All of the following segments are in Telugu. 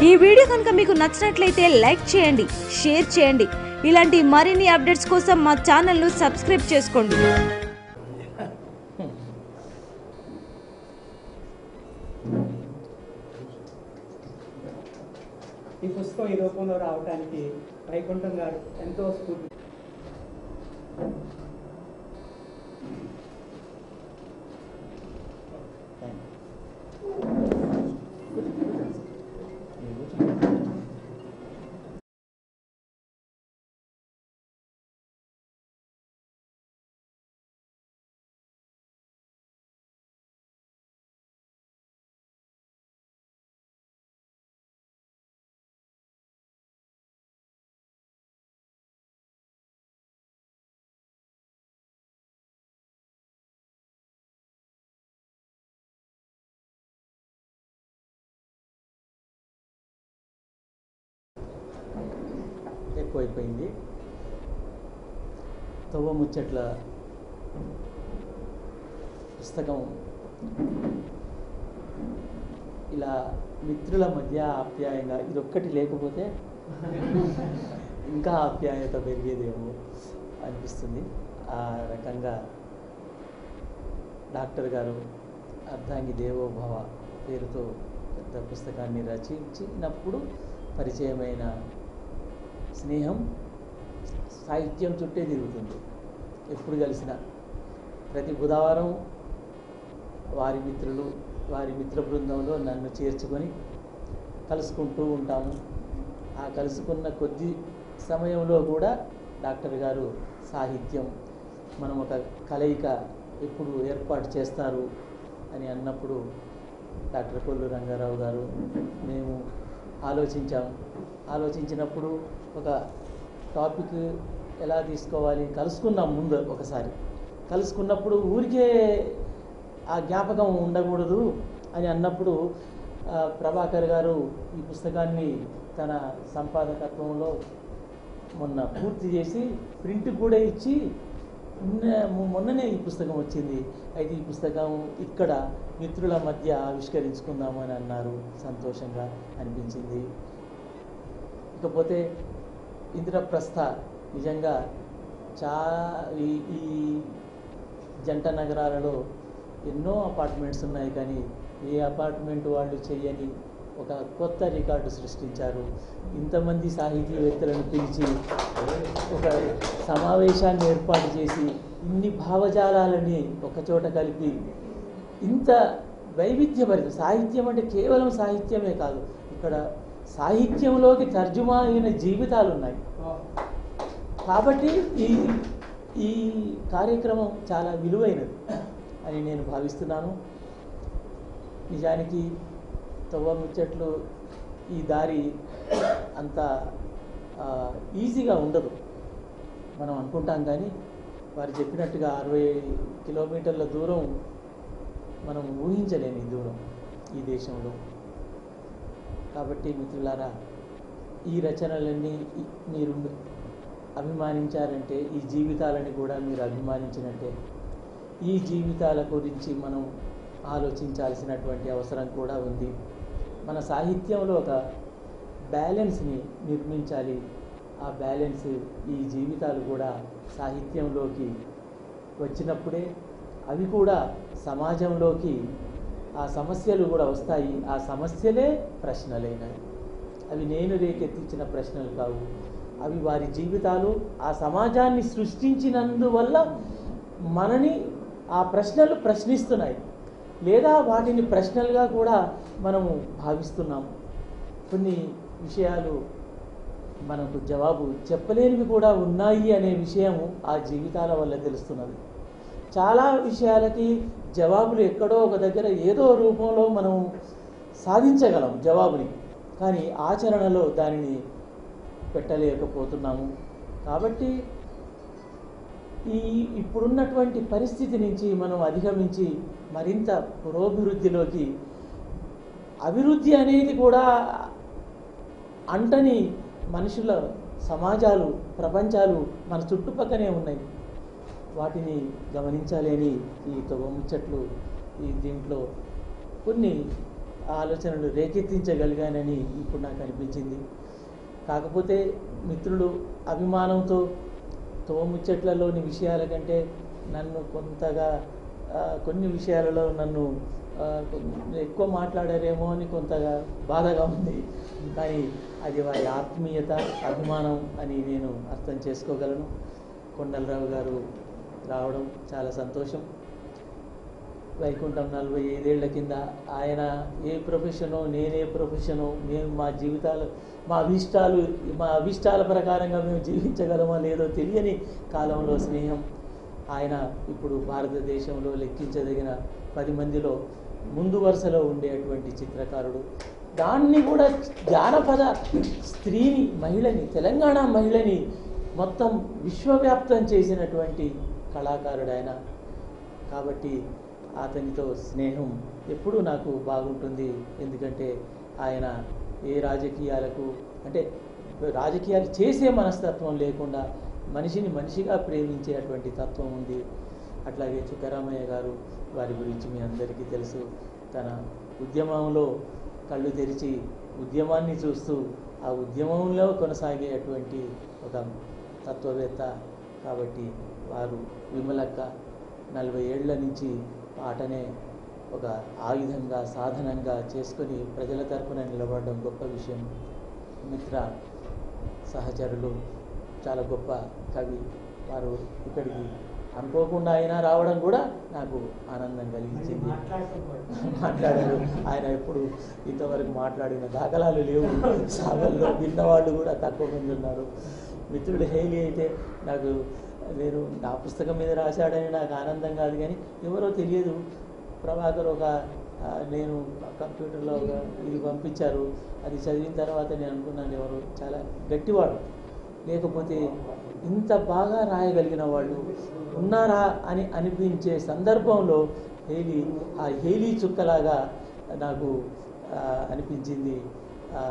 ఈ వీడియో కనుక మీకు నచ్చినట్లయితే లైక్ చేయండి షేర్ చేయండి ఇలాంటి మరిన్ని అప్డేట్స్ కోసం మా ఛానల్ను సబ్స్క్రైబ్ చేసుకోండి ఈ పుస్తకం ఈ రూపంలో రావడానికి వైకుంఠం గారు ఎంతో స్ఫూర్తి ఎక్కువైపోయింది తవ్వ ముచ్చట్ల పుస్తకం ఇలా మిత్రుల మధ్య ఆప్యాయంగా ఇది ఒక్కటి లేకపోతే ఇంకా ఆప్యాయత పెరిగేదేమో అనిపిస్తుంది ఆ రకంగా డాక్టర్ గారు అర్ధాంగి దేవోభవ పేరుతో పెద్ద పుస్తకాన్ని రచించినప్పుడు పరిచయమైన స్నేహం సాహిత్యం చుట్టే తిరుగుతుంది ఎప్పుడు కలిసినా ప్రతి బుధవారం వారి మిత్రులు వారి మిత్ర బృందంలో నన్ను చేర్చుకొని కలుసుకుంటూ ఉంటాము ఆ కలుసుకున్న కొద్ది సమయంలో కూడా డాక్టర్ గారు సాహిత్యం మనం ఒక కలయిక ఎప్పుడు ఏర్పాటు చేస్తారు అని అన్నప్పుడు డాక్టర్ కొల్లు రంగారావు గారు మేము ఆలోచించాం ఆలోచించినప్పుడు ఒక టాపిక్ ఎలా తీసుకోవాలి కలుసుకున్నాం ముందు ఒకసారి కలుసుకున్నప్పుడు ఊరికే ఆ జ్ఞాపకం ఉండకూడదు అని అన్నప్పుడు ఆ, ప్రభాకర్ గారు ఈ పుస్తకాన్ని తన సంపాదకత్వంలో మొన్న పూర్తి చేసి ప్రింట్ కూడా ఇచ్చి నిన్న- మొన్ననే ఈ పుస్తకం వచ్చింది అయితే ఈ పుస్తకం ఇక్కడ మిత్రుల మధ్య ఆవిష్కరించుకుందాము అని అన్నారు సంతోషంగా అనిపించింది ఇకపోతే ఇంద్రప్రస్థ నిజంగా చా ఈ ఈ జంట నగరాలలో ఎన్నో అపార్ట్మెంట్స్ ఉన్నాయి కానీ ఏ అపార్ట్మెంట్ వాళ్ళు చేయని ఒక కొత్త రికార్డు సృష్టించారు ఇంతమంది సాహితీవేత్తలను పిలిచి ఒక సమావేశాన్ని ఏర్పాటు చేసి ఇన్ని భావజాలాలని ఒకచోట కలిపి ఇంత వైవిధ్యభరిత సాహిత్యం అంటే కేవలం సాహిత్యమే కాదు ఇక్కడ సాహిత్యంలోకి తర్జుమా అయిన జీవితాలు ఉన్నాయి కాబట్టి ఈ ఈ కార్యక్రమం చాలా విలువైనది అని నేను భావిస్తున్నాను నిజానికి తవ్వ ముచ్చట్లు ఈ దారి అంత ఆ, ఈజీగా ఉండదు మనం అనుకుంటాం కానీ వారు చెప్పినట్టుగా అరవై కిలోమీటర్ల దూరం మనం ఊహించలేని ఈ దూరం ఈ దేశంలో కాబట్టి మిత్రులారా ఈ రచనలన్నీ ఈ- మీరు అభిమానించారంటే ఈ జీవితాలని కూడా మీరు అభిమానించినట్టే ఈ జీవితాల గురించి మనం ఆలోచించాల్సినటువంటి అవసరం కూడా ఉంది మన సాహిత్యంలో ఒక బ్యాలెన్స్ని నిర్మించాలి ఆ బ్యాలెన్స్ ఈ జీవితాలు కూడా సాహిత్యంలోకి వచ్చినప్పుడే అవి కూడా సమాజంలోకి ఆ సమస్యలు కూడా వస్తాయి ఆ సమస్యలే ప్రశ్నలైనవి అవి నేను రేకెత్తించిన ప్రశ్నలు కావు అవి వారి జీవితాలు ఆ సమాజాన్ని సృష్టించినందువల్ల మనని ఆ ప్రశ్నలు ప్రశ్నిస్తున్నాయి లేదా వాటిని ప్రశ్నలుగా కూడా మనము భావిస్తున్నాము కొన్ని విషయాలు మనకు జవాబు చెప్పలేనివి కూడా ఉన్నాయి అనే విషయము ఆ జీవితాల వల్ల తెలుస్తున్నది చాలా విషయాలకి జవాబులు ఎక్కడో ఒక దగ్గర ఏదో రూపంలో మనం సాధించగలం జవాబుని కానీ ఆచరణలో దానిని పెట్టలేకపోతున్నాము కాబట్టి ఈ ఇప్పుడున్నటువంటి పరిస్థితి నుంచి మనం అధిగమించి మరింత పురోభివృద్ధిలోకి అభివృద్ధి అనేది కూడా అంటని మనుషుల సమాజాలు ప్రపంచాలు మన చుట్టుపక్కనే ఉన్నాయి వాటిని గమనించాలి అని ఈ తొగ ముచ్చట్లు ఈ దీంట్లో కొన్ని ఆలోచనలు రేకెత్తించగలిగానని ఇప్పుడు నాకు అనిపించింది కాకపోతే మిత్రుడు అభిమానంతో తోముచ్చట్లలోని విషయాల కంటే నన్ను కొంతగా ఆ, కొన్ని విషయాలలో నన్ను ఆ, కొంచెం ఎక్కువ మాట్లాడారేమో అని కొంతగా బాధగా ఉంది కానీ అది వారి ఆత్మీయత అభిమానం అని నేను అర్థం చేసుకోగలను కొండలరావు గారు రావడం చాలా సంతోషం వైకుంఠం నలభై ఐదేళ్ల కింద ఆయన ఏ ప్రొఫెషనో నేనే ప్రొఫెషనో మేము మా జీవితాలు మా అభిష్టాలు మా అభిష్టాల ప్రకారంగా మేము జీవించగలమో లేదో తెలియని కాలంలో స్నేహం ఆయన ఇప్పుడు భారతదేశంలో లెక్కించదగిన పది మందిలో ముందు వరుసలో ఉండేటువంటి చిత్రకారుడు దాన్ని కూడా జానపద స్త్రీని మహిళని తెలంగాణ మహిళని మొత్తం విశ్వవ్యాప్తం చేసినటువంటి కళాకారుడు ఆయన కాబట్టి అతనితో స్నేహం ఎప్పుడూ నాకు బాగుంటుంది ఎందుకంటే ఆయన ఏ రాజకీయాలకు అంటే రాజకీయాలు చేసే మనస్తత్వం లేకుండా మనిషిని మనిషిగా ప్రేమించేటువంటి తత్వం ఉంది అట్లాగే చుక్కరామయ్య గారు వారి గురించి మీ అందరికీ తెలుసు తన ఉద్యమంలో కళ్ళు తెరిచి ఉద్యమాన్ని చూస్తూ ఆ ఉద్యమంలో కొనసాగేటువంటి ఒక తత్వవేత్త కాబట్టి వారు విమలక్క నలభై ఏళ్ల నుంచి పాటనే ఒక ఆయుధంగా సాధనంగా చేసుకొని ప్రజల తరపున నిలబడడం గొప్ప విషయం మిత్ర సహచరులు చాలా గొప్ప కవి వారు ఇక్కడికి అనుకోకుండా అయినా రావడం కూడా నాకు ఆనందం కలిగించింది మాట్లాడారు ఆయన ఎప్పుడు ఇంతవరకు మాట్లాడిన దాఖలాలు లేవు సభల్లో విన్నవాళ్ళు కూడా తక్కువ మంది ఉన్నారు మిత్రుడు హేలి అయితే నాకు నేను నా పుస్తకం మీద రాశాడని నాకు ఆనందం కాదు కానీ ఎవరో తెలియదు ప్రభాకర్ ఒక ఆ, నేను కంప్యూటర్లో ఒక ఇది పంపించారు అది చదివిన తర్వాత నేను అనుకున్నాను ఎవరు చాలా గట్టివాడు లేకపోతే ఇంత బాగా రాయగలిగిన వాళ్ళు ఉన్నారా అని అనిపించే సందర్భంలో హేలీ ఆ హేలీ చుక్కలాగా నాకు ఆ, అనిపించింది ఆ,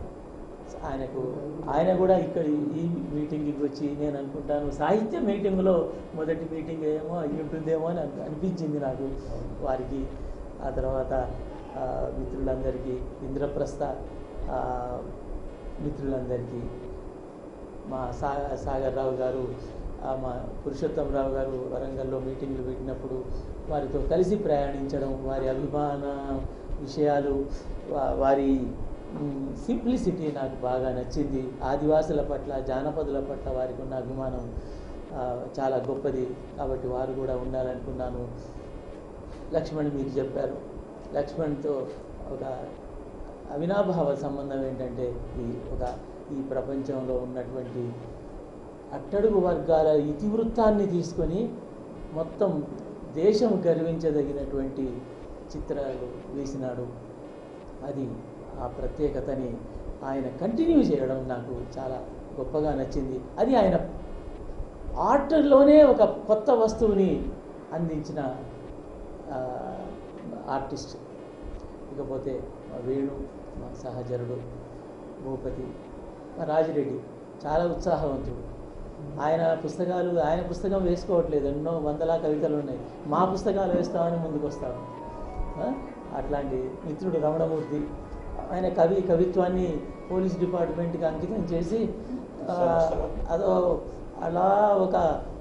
ఆయనకు ఆయన కూడా ఇక్కడ ఈ మీటింగ్కి వచ్చి నేను అనుకుంటాను సాహిత్య మీటింగ్లో మొదటి మీటింగ్ ఏమో అయి ఉంటుందేమో అని అనిపి- అనిపించింది నాకు వారికి ఆ తర్వాత ఆ, మిత్రులందరికీ ఇంద్రప్రస్థ ఆ, మిత్రులందరికీ మా సా సాగర్ రావు గారు ఆ, మా పురుషోత్తం రావు గారు వరంగల్లో మీటింగ్లు పెట్టినప్పుడు వారితో కలిసి ప్రయాణించడం వారి అభిమాన విషయాలు వా- వారి సింప్లిసిటీ నాకు బాగా నచ్చింది ఆదివాసుల పట్ల జానపదుల పట్ల వారికి ఉన్న అభిమానం ఆ, చాలా గొప్పది కాబట్టి వారు కూడా ఉండాలనుకున్నాను లక్ష్మణ్ మీకు చెప్పారు లక్ష్మణ్తో ఒక అవినాభావ సంబంధం ఏంటంటే ఈ ఒక ఈ ప్రపంచంలో ఉన్నటువంటి అట్టడుగు వర్గాల ఇతివృత్తాన్ని తీసుకొని మొత్తం దేశం గర్వించదగినటువంటి చిత్రాలు వేసినాడు అది ఆ ప్రత్యేకతని ఆయన కంటిన్యూ చేయడం నాకు చాలా గొప్పగా నచ్చింది అది ఆయన ఆర్ట్లోనే ఒక కొత్త వస్తువుని అందించిన ఆ, ఆర్టిస్ట్ ఇకపోతే మా వేణు మా సహచరుడు భూపతి మా రాజిరెడ్డి చాలా ఉత్సాహవంతుడు ఆయన పుస్తకాలు ఆయన పుస్తకం వేసుకోవట్లేదు ఎన్నో వందల కవితలు ఉన్నాయి మా పుస్తకాలు వేస్తామని ముందుకు వస్తాడు ఆ? అట్లాంటి మిత్రుడు రమణమూర్తి ఆయన కవి కవిత్వాన్ని పోలీస్ డిపార్ట్మెంట్కి అంకితం చేసి ఆ, అదో అలా ఒక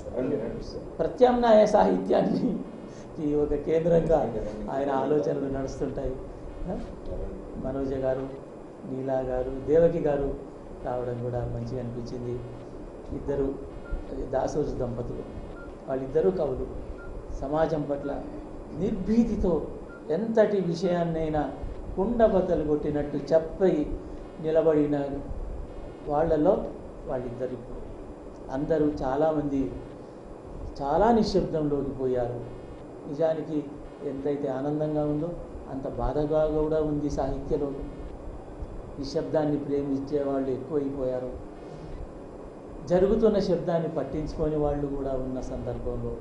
ప్రత్యామ్నాయ సాహిత్యాన్ని ఈ ఒక కేంద్రంగా ఆయన ఆలోచనలు నడుస్తుంటాయి ఆ? మనోజ గారు నీలా గారు దేవకి గారు రావడం కూడా మంచిగా అనిపించింది ఇద్దరు దాసోజు దంపతులు వాళ్ళిద్దరూ కవులు సమాజం పట్ల నిర్భీతితో ఎంతటి విషయాన్నైనా కుండబద్దలు కొట్టినట్టు చెప్పై నిలబడిన వాళ్ళలో వాళ్ళిద్దరు ఇప్పుడు అందరూ చాలామంది చాలా నిశ్శబ్దంలోకి పోయారు నిజానికి ఎంతైతే ఆనందంగా ఉందో అంత బాధగా కూడా ఉంది సాహిత్యలో నిశ్శబ్దాన్ని ప్రేమించే వాళ్ళు ఎక్కువైపోయారు జరుగుతున్న శబ్దాన్ని పట్టించుకొని వాళ్ళు కూడా ఉన్న సందర్భంలో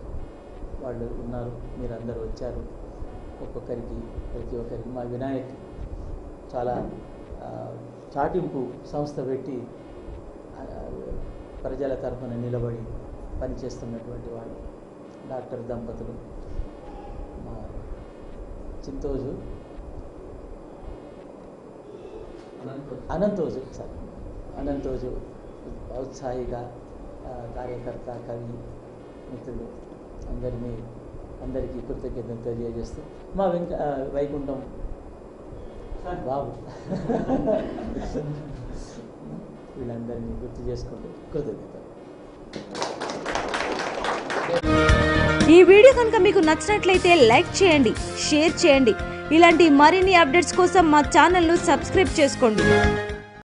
వాళ్ళు ఉన్నారు మీరందరూ వచ్చారు ఒక్కొక్కరికి ప్రతి ఒక్కరికి మా వినాయక్ చాలా ఆ, చాటింపు సంస్థ పెట్టి ఆ, ప్రజల తరఫున నిలబడి పనిచేస్తున్నటువంటి వాళ్ళు డాక్టర్ దంపతులు మా చింతోజు అనంతోజు సార్ అనంతోజు ఔత్సాహిక ఆ, కార్యకర్త కవి మిత్రులు అందరినీ అందరికీ కృతజ్ఞతలు తెలియజేస్తూ మా వెంక ఆ, వైకుంఠం బాబు వీళ్ళందరినీ గుర్తు చేసుకుంటూ కృతజ్ఞతలు ఈ వీడియో కనుక మీకు నచ్చినట్లయితే లైక్ చేయండి షేర్ చేయండి ఇలాంటి మరిన్ని అప్డేట్స్ కోసం మా ఛానల్ను సబ్స్క్రైబ్ చేసుకోండి